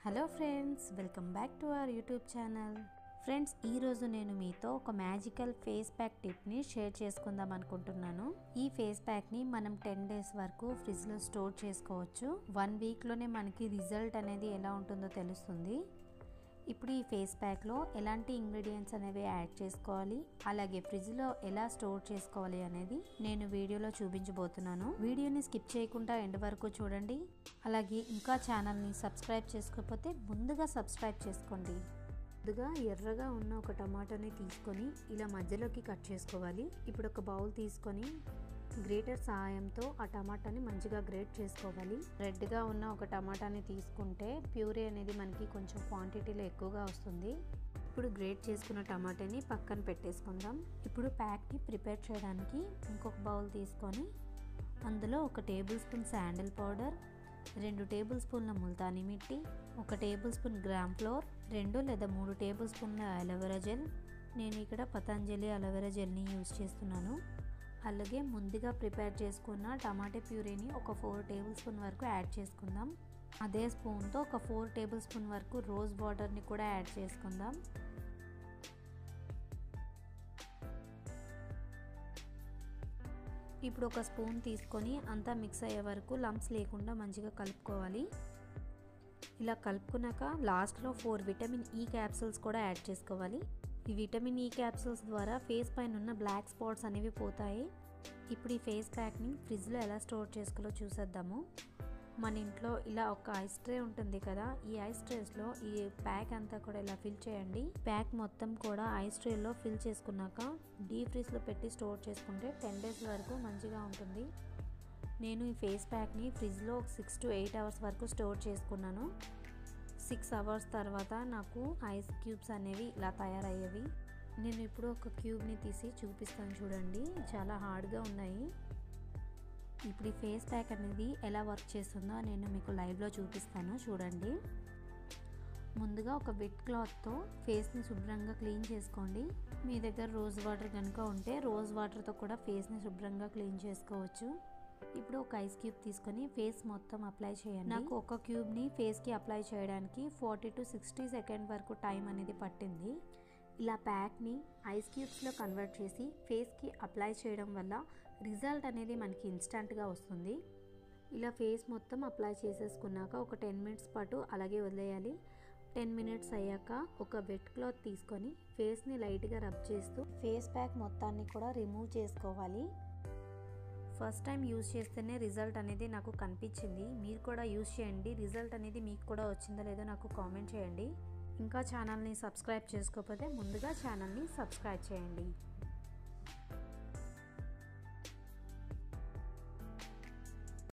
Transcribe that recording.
hello friends welcome back to our YouTube channel friends ఈరోజు నేను మీతో ఒక మ్యాజికల్ ఫేస్ ప్యాక్ టిప్ని షేర్ చేసుకుందాం అనుకుంటున్నాను ఈ ఫేస్ ప్యాక్ని మనం టెన్ డేస్ వరకు ఫ్రిడ్జ్లో స్టోర్ చేసుకోవచ్చు వన్ వీక్లోనే మనకి రిజల్ట్ అనేది ఎలా ఉంటుందో తెలుస్తుంది ఇప్పుడు ఈ ఫేస్ ప్యాక్లో ఎలాంటి ఇంగ్రీడియంట్స్ అనేవి యాడ్ చేసుకోవాలి అలాగే ఫ్రిడ్జ్లో ఎలా స్టోర్ చేసుకోవాలి అనేది నేను వీడియోలో చూపించబోతున్నాను వీడియోని స్కిప్ చేయకుండా ఎండ్ వరకు చూడండి అలాగే ఇంకా ఛానల్ని సబ్స్క్రైబ్ చేసుకోకపోతే ముందుగా సబ్స్క్రైబ్ చేసుకోండి ముందుగా ఎర్రగా ఉన్న ఒక టమాటాని తీసుకొని ఇలా మధ్యలోకి కట్ చేసుకోవాలి ఇప్పుడు ఒక బౌల్ తీసుకొని గ్రేటర్ సహాయంతో ఆ టమాటాని మంచిగా గ్రేట్ చేసుకోవాలి రెడ్గా ఉన్న ఒక టమాటాని తీసుకుంటే ప్యూరీ అనేది మనకి కొంచెం క్వాంటిటీలో ఎక్కువగా వస్తుంది ఇప్పుడు గ్రేట్ చేసుకున్న టమాటాని పక్కన పెట్టేసుకుందాం ఇప్పుడు ప్యాక్ని ప్రిపేర్ చేయడానికి ఇంకొక బౌల్ తీసుకొని అందులో ఒక టేబుల్ స్పూన్ శాండిల్ పౌడర్ రెండు టేబుల్ స్పూన్ల ముల్తానీ మిట్టి ఒక టేబుల్ స్పూన్ గ్రామ్ ఫ్లోర్ రెండు లేదా మూడు టేబుల్ స్పూన్ల అలోవెరా జెల్ నేను ఇక్కడ పతంజలి అలోవెరా జెల్ని యూజ్ చేస్తున్నాను అలాగే ముందుగా ప్రిపేర్ చేసుకున్న టమాటా ప్యూరీని ఒక ఫోర్ టేబుల్ స్పూన్ వరకు యాడ్ చేసుకుందాం అదే స్పూన్తో ఒక ఫోర్ టేబుల్ స్పూన్ వరకు రోజ్ వాటర్ని కూడా యాడ్ చేసుకుందాం ఇప్పుడు ఒక స్పూన్ తీసుకొని అంతా మిక్స్ అయ్యే వరకు లంప్స్ లేకుండా మంచిగా కలుపుకోవాలి ఇలా కలుపుకున్నాక లాస్ట్లో ఫోర్ విటమిన్ ఈ క్యాప్సూల్స్ కూడా యాడ్ చేసుకోవాలి ఈ విటమిన్ ఈ క్యాప్సూల్స్ ద్వారా ఫేస్ పైన ఉన్న బ్లాక్ స్పాట్స్ అనేవి పోతాయి ఇప్పుడు ఈ ఫేస్ ప్యాక్ని ఫ్రిడ్జ్లో ఎలా స్టోర్ చేసుకోవాలో చూసేద్దాము మన ఇంట్లో ఇలా ఒక ఐస్ ట్రే ఉంటుంది కదా ఈ ఐస్ ట్రేస్లో ఈ ప్యాక్ అంతా కూడా ఇలా ఫిల్ చేయండి ప్యాక్ మొత్తం కూడా ఐస్ ట్రేలో ఫిల్ చేసుకున్నాక డీప్ ఫ్రిడ్జ్లో పెట్టి స్టోర్ చేసుకుంటే టెన్ డేస్ వరకు మంచిగా ఉంటుంది నేను ఈ ఫేస్ ప్యాక్ని ఫ్రిడ్జ్లో ఒక సిక్స్ టు ఎయిట్ అవర్స్ వరకు స్టోర్ చేసుకున్నాను సిక్స్ అవర్స్ తర్వాత నాకు ఐస్ క్యూబ్స్ అనేవి ఇలా తయారయ్యేవి నేను ఇప్పుడు ఒక క్యూబ్ని తీసి చూపిస్తాను చూడండి చాలా హార్డ్గా ఉన్నాయి ఇప్పుడు ఈ ఫేస్ ప్యాక్ అనేది ఎలా వర్క్ చేస్తుందో నేను మీకు లైవ్లో చూపిస్తాను చూడండి ముందుగా ఒక వెట్ క్లాత్తో ఫేస్ని శుభ్రంగా క్లీన్ చేసుకోండి మీ దగ్గర రోజ్ వాటర్ కనుక ఉంటే రోజ్ వాటర్తో కూడా ఫేస్ని శుభ్రంగా క్లీన్ చేసుకోవచ్చు ఇప్పుడు ఒక ఐస్ క్యూబ్ తీసుకొని ఫేస్ మొత్తం అప్లై చేయండి నాకు ఒక క్యూబ్ని ఫేస్కి అప్లై చేయడానికి ఫార్టీ టు సిక్స్టీ సెకండ్ వరకు టైం అనేది పట్టింది ఇలా ప్యాక్ని ఐస్ క్యూబ్స్లో కన్వర్ట్ చేసి ఫేస్కి అప్లై చేయడం వల్ల రిజల్ట్ అనేది మనకి ఇన్స్టంట్గా వస్తుంది ఇలా ఫేస్ మొత్తం అప్లై చేసేసుకున్నాక ఒక టెన్ మినిట్స్ పాటు అలాగే వదిలేయాలి టెన్ మినిట్స్ అయ్యాక ఒక వెట్ క్లాత్ తీసుకొని ఫేస్ని లైట్గా రబ్ చేస్తూ ఫేస్ ప్యాక్ మొత్తాన్ని కూడా రిమూవ్ చేసుకోవాలి ఫస్ట్ టైం యూజ్ చేస్తేనే రిజల్ట్ అనేది నాకు కనిపించింది మీరు కూడా యూజ్ చేయండి రిజల్ట్ అనేది మీకు కూడా వచ్చిందో లేదో నాకు కామెంట్ చేయండి ఇంకా ఛానల్ని సబ్స్క్రైబ్ చేసుకోకపోతే ముందుగా ఛానల్ని సబ్స్క్రైబ్ చేయండి